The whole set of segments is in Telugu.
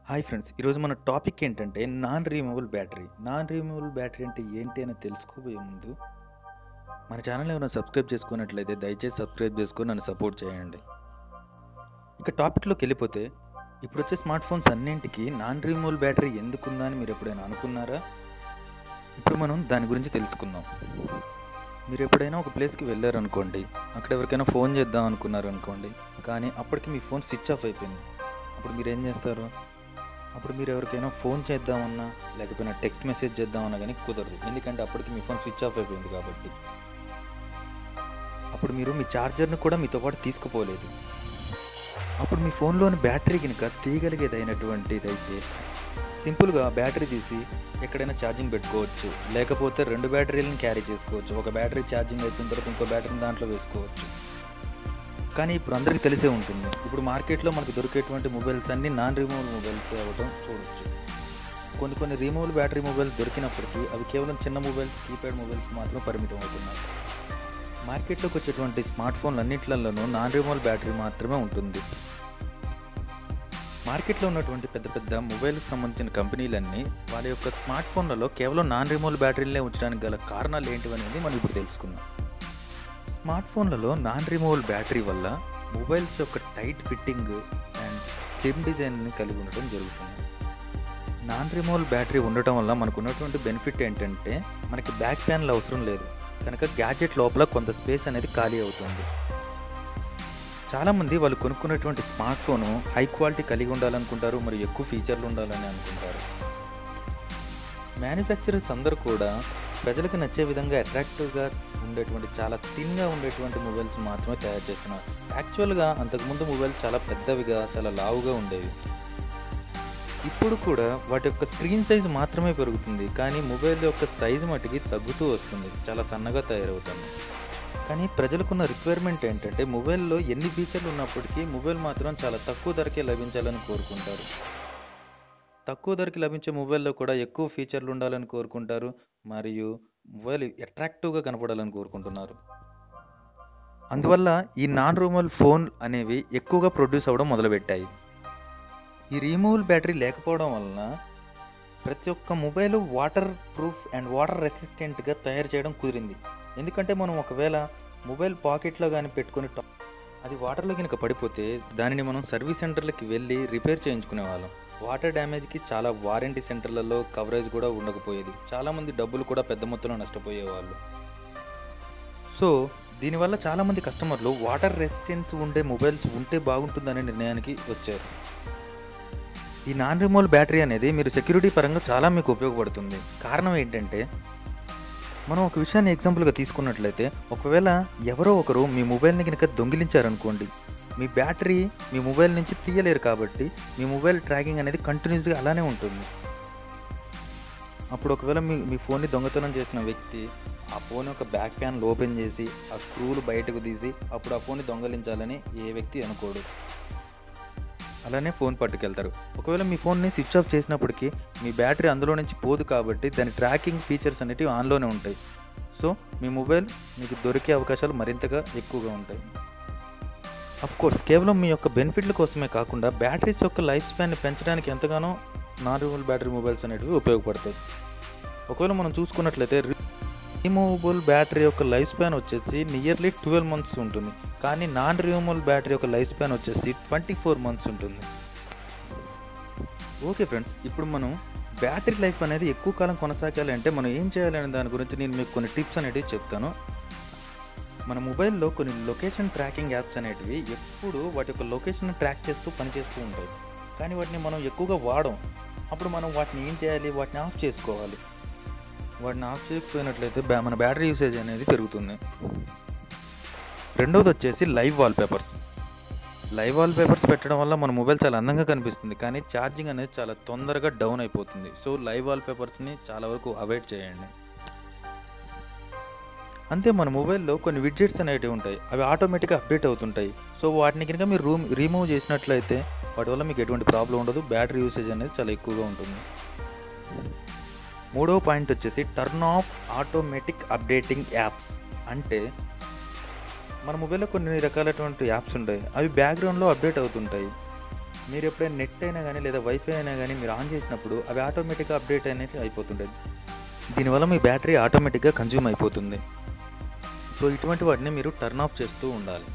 హాయ్ ఫ్రెండ్స్ ఈరోజు మన టాపిక్ ఏంటంటే non removable battery non removable battery అంటే ఏంటి అని తెలుసుకోబోయే ముందు మన ఛానల్ ఏమైనా సబ్స్క్రైబ్ చేసుకున్నట్లయితే దయచేసి సబ్స్క్రైబ్ చేసుకొని నన్ను సపోర్ట్ చేయండి ఇక టాపిక్లోకి వెళ్ళిపోతే ఇప్పుడు వచ్చే స్మార్ట్ ఫోన్స్ అన్నింటికి నాన్ రీమూవబుల్ బ్యాటరీ ఎందుకుందా అని మీరు ఎప్పుడైనా అనుకున్నారా ఇప్పుడు మనం దాని గురించి తెలుసుకుందాం మీరు ఎప్పుడైనా ఒక ప్లేస్కి వెళ్ళారనుకోండి అక్కడ ఎవరికైనా ఫోన్ చేద్దాం అనుకున్నారు అనుకోండి కానీ అప్పటికి మీ ఫోన్ స్విచ్ ఆఫ్ అయిపోయింది అప్పుడు మీరు ఏం చేస్తారు అప్పుడు మీరు ఎవరికైనా ఫోన్ చేద్దామన్నా లేకపోయినా టెక్స్ట్ మెసేజ్ చేద్దామన్నా కానీ కుదరదు ఎందుకంటే అప్పటికి మీ ఫోన్ స్విచ్ ఆఫ్ అయిపోయింది కాబట్టి అప్పుడు మీరు మీ ఛార్జర్ని కూడా మీతో పాటు తీసుకుపోలేదు అప్పుడు మీ ఫోన్లోని బ్యాటరీ కనుక తీయగలిగేది అయినటువంటిది అయితే సింపుల్గా బ్యాటరీ తీసి ఎక్కడైనా ఛార్జింగ్ పెట్టుకోవచ్చు లేకపోతే రెండు బ్యాటరీలను క్యారీ చేసుకోవచ్చు ఒక బ్యాటరీ ఛార్జింగ్ అయిపోయిన తర్వాత ఇంకో బ్యాటరీని దాంట్లో వేసుకోవచ్చు కానీ ఇప్పుడు అందరికీ తెలిసే ఉంటుంది ఇప్పుడు మార్కెట్లో మనకు దొరికేటువంటి మొబైల్స్ అన్ని నాన్ రిమూవల్ మొబైల్స్ అవ్వడం చూడొచ్చు కొన్ని కొన్ని రిమూవల్ బ్యాటరీ మొబైల్స్ దొరికినప్పటికీ అవి కేవలం చిన్న మొబైల్స్ కీప్యాడ్ మొబైల్స్ మాత్రం పరిమితం అవుతున్నాయి మార్కెట్లోకి వచ్చేటువంటి స్మార్ట్ ఫోన్లు అన్నింటిలోనూ నాన్ రిమూవల్ బ్యాటరీ మాత్రమే ఉంటుంది మార్కెట్లో ఉన్నటువంటి పెద్ద పెద్ద మొబైల్కి సంబంధించిన కంపెనీలన్నీ వాళ్ళ యొక్క స్మార్ట్ ఫోన్లలో కేవలం నాన్ రిమూవల్ బ్యాటరీలనే ఉంచడానికి గల కారణాలు ఏంటివనేది మనం ఇప్పుడు తెలుసుకుందాం స్మార్ట్ ఫోన్లలో నాన్ రిమూవల్ బ్యాటరీ వల్ల మొబైల్స్ యొక్క టైట్ ఫిట్టింగ్ అండ్ స్లిమ్ డిజైన్ని కలిగి ఉండటం జరుగుతుంది నాన్ రిమూవల్ బ్యాటరీ ఉండటం వల్ల మనకు ఉన్నటువంటి బెనిఫిట్ ఏంటంటే మనకి బ్యాక్ ప్యాన్లు అవసరం లేదు కనుక గ్యాడ్జెట్ లోపల కొంత స్పేస్ అనేది ఖాళీ అవుతుంది చాలామంది వాళ్ళు కొనుక్కున్నటువంటి స్మార్ట్ ఫోను హై క్వాలిటీ కలిగి ఉండాలనుకుంటారు మరియు ఎక్కువ ఫీచర్లు ఉండాలని అనుకుంటారు మ్యానుఫ్యాక్చరర్స్ అందరూ కూడా ప్రజలకు నచ్చే విధంగా అట్రాక్టివ్గా ఉండేటువంటి చాలా థిన్గా ఉండేటువంటి మొబైల్స్ మాత్రమే తయారు చేస్తున్నారు యాక్చువల్గా అంతకుముందు మొబైల్ చాలా పెద్దవిగా చాలా లావుగా ఉండేవి ఇప్పుడు కూడా వాటి యొక్క స్క్రీన్ సైజ్ మాత్రమే పెరుగుతుంది కానీ మొబైల్ యొక్క సైజు మటుకి తగ్గుతూ వస్తుంది చాలా సన్నగా తయారవుతుంది కానీ ప్రజలకున్న రిక్వైర్మెంట్ ఏంటంటే మొబైల్లో ఎన్ని ఫీచర్లు ఉన్నప్పటికీ మొబైల్ మాత్రం చాలా తక్కువ ధరకే లభించాలని కోరుకుంటారు తక్కువ ధరకి లభించే మొబైల్లో కూడా ఎక్కువ ఫీచర్లు ఉండాలని కోరుకుంటారు మరియు మొబైల్ అట్రాక్టివ్గా కనపడాలని కోరుకుంటున్నారు అందువల్ల ఈ నాన్ రూమల్ ఫోన్ అనేవి ఎక్కువగా ప్రొడ్యూస్ అవ్వడం మొదలుపెట్టాయి ఈ రీమూవల్ బ్యాటరీ లేకపోవడం వలన ప్రతి ఒక్క mobile water proof and water రెసిస్టెంట్గా తయారు చేయడం కుదిరింది ఎందుకంటే మనం ఒకవేళ మొబైల్ పాకెట్లో కానీ పెట్టుకొని అది వాటర్లో కనుక పడిపోతే దానిని మనం సర్వీస్ సెంటర్లకి వెళ్ళి రిపేర్ చేయించుకునే వాళ్ళం వాటర్ డ్యామేజ్కి చాలా వారంటీ సెంటర్లలో కవరేజ్ కూడా ఉండకపోయేది చాలామంది డబ్బులు కూడా పెద్ద మొత్తంలో నష్టపోయేవాళ్ళు సో దీనివల్ల చాలామంది కస్టమర్లు వాటర్ రెసిస్టెన్స్ ఉండే మొబైల్స్ ఉంటే బాగుంటుందనే నిర్ణయానికి వచ్చారు ఈ నాన్ రిమూవల్ బ్యాటరీ అనేది మీరు సెక్యూరిటీ పరంగా చాలా మీకు ఉపయోగపడుతుంది కారణం ఏంటంటే మనం ఒక విషయాన్ని ఎగ్జాంపుల్గా తీసుకున్నట్లయితే ఒకవేళ ఎవరో ఒకరు మీ మొబైల్ని కనుక దొంగిలించారనుకోండి మీ బ్యాటరీ మీ మొబైల్ నుంచి తీయలేరు కాబట్టి మీ మొబైల్ ట్రాకింగ్ అనేది కంటిన్యూస్గా అలానే ఉంటుంది అప్పుడు ఒకవేళ మీ మీ ఫోన్ని దొంగతనం చేసిన వ్యక్తి ఆ ఫోన్ యొక్క బ్యాక్ ప్యాన్ ఓపెన్ చేసి ఆ స్క్రూలు బయటకు తీసి అప్పుడు ఆ ఫోన్ని దొంగలించాలని ఏ వ్యక్తి అనుకోడు అలానే ఫోన్ పట్టుకెళ్తారు ఒకవేళ మీ ఫోన్ని స్విచ్ ఆఫ్ చేసినప్పటికీ మీ బ్యాటరీ అందులో నుంచి పోదు కాబట్టి దాని ట్రాకింగ్ ఫీచర్స్ అనేటివి ఆన్లోనే ఉంటాయి సో మీ మొబైల్ మీకు దొరికే అవకాశాలు మరింతగా ఎక్కువగా ఉంటాయి అఫ్ కోర్స్ కేవలం మీ యొక్క బెనిఫిట్ల కోసమే కాకుండా బ్యాటరీస్ యొక్క లైఫ్ స్పాన్ని పెంచడానికి ఎంతగానో నాన్ రిమూవబుల్ బ్యాటరీ మొబైల్స్ అనేటివి ఉపయోగపడతాయి ఒకవేళ మనం చూసుకున్నట్లయితే రిమూవబుల్ బ్యాటరీ యొక్క లైఫ్ స్పాన్ వచ్చేసి నియర్లీ ట్వెల్వ్ మంత్స్ ఉంటుంది కానీ నాన్ రిమూవబుల్ బ్యాటరీ యొక్క లైఫ్ స్పాన్ వచ్చేసి ట్వంటీ ఫోర్ మంత్స్ ఉంటుంది ఓకే ఫ్రెండ్స్ ఇప్పుడు మనం బ్యాటరీ లైఫ్ అనేది ఎక్కువ కాలం కొనసాగాలి అంటే మనం ఏం చేయాలి అనే దాని గురించి నేను మీకు కొన్ని టిప్స్ అనేటివి చెప్తాను మన మొబైల్లో కొన్ని లొకేషన్ ట్రాకింగ్ యాప్స్ అనేటివి ఎప్పుడు వాటి యొక్క లొకేషన్ ట్రాక్ చేస్తూ పనిచేస్తూ ఉంటాయి కానీ వాటిని మనం ఎక్కువగా వాడం అప్పుడు మనం వాటిని ఏం చేయాలి వాటిని ఆఫ్ చేసుకోవాలి వాటిని ఆఫ్ చేయకపోయినట్లయితే బ్యా మన బ్యాటరీ యూసేజ్ అనేది పెరుగుతుంది రెండవది వచ్చేసి లైవ్ వాల్పేపర్స్ లైవ్ వాల్పేపర్స్ పెట్టడం వల్ల మన మొబైల్ చాలా అందంగా కనిపిస్తుంది కానీ ఛార్జింగ్ అనేది చాలా తొందరగా డౌన్ అయిపోతుంది సో లైవ్ వాల్పేపర్స్ని చాలా వరకు అవాయిడ్ చేయండి అంతే మన మొబైల్లో కొన్ని విడ్జెట్స్ అనేవి ఉంటాయి అవి ఆటోమేటిక్గా అప్డేట్ అవుతుంటాయి సో వాటిని కనుక మీరు రూమ్ రిమూవ్ చేసినట్లయితే వాటి వల్ల మీకు ఎటువంటి ప్రాబ్లం ఉండదు బ్యాటరీ యూసేజ్ అనేది చాలా ఎక్కువగా ఉంటుంది మూడవ పాయింట్ వచ్చేసి turn off automatic updating apps అంటే మన మొబైల్లో కొన్ని రకాలైనటువంటి యాప్స్ ఉంటాయి అవి బ్యాక్గ్రౌండ్లో అప్డేట్ అవుతుంటాయి మీరు ఎప్పుడైనా నెట్ అయినా కానీ లేదా వైఫై అయినా కానీ మీరు ఆన్ చేసినప్పుడు అవి ఆటోమేటిక్గా అప్డేట్ అనేది అయిపోతుండేది దీనివల్ల మీ బ్యాటరీ ఆటోమేటిక్గా కన్జ్యూమ్ అయిపోతుంది సో ఇటువంటి వాటిని మీరు టర్న్ ఆఫ్ చేస్తూ ఉండాలి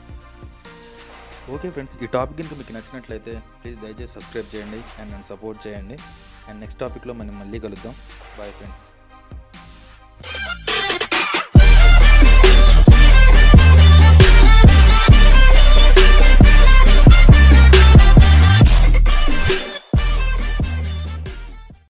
ఓకే ఫ్రెండ్స్ ఈ టాపిక్ కనుక మీకు నచ్చినట్లయితే ప్లీజ్ దయచేసి సబ్స్క్రైబ్ చేయండి అండ్ నన్ను సపోర్ట్ చేయండి అండ్ నెక్స్ట్ టాపిక్లో మనం మళ్ళీ కలుద్దాం బాయ్ ఫ్రెండ్స్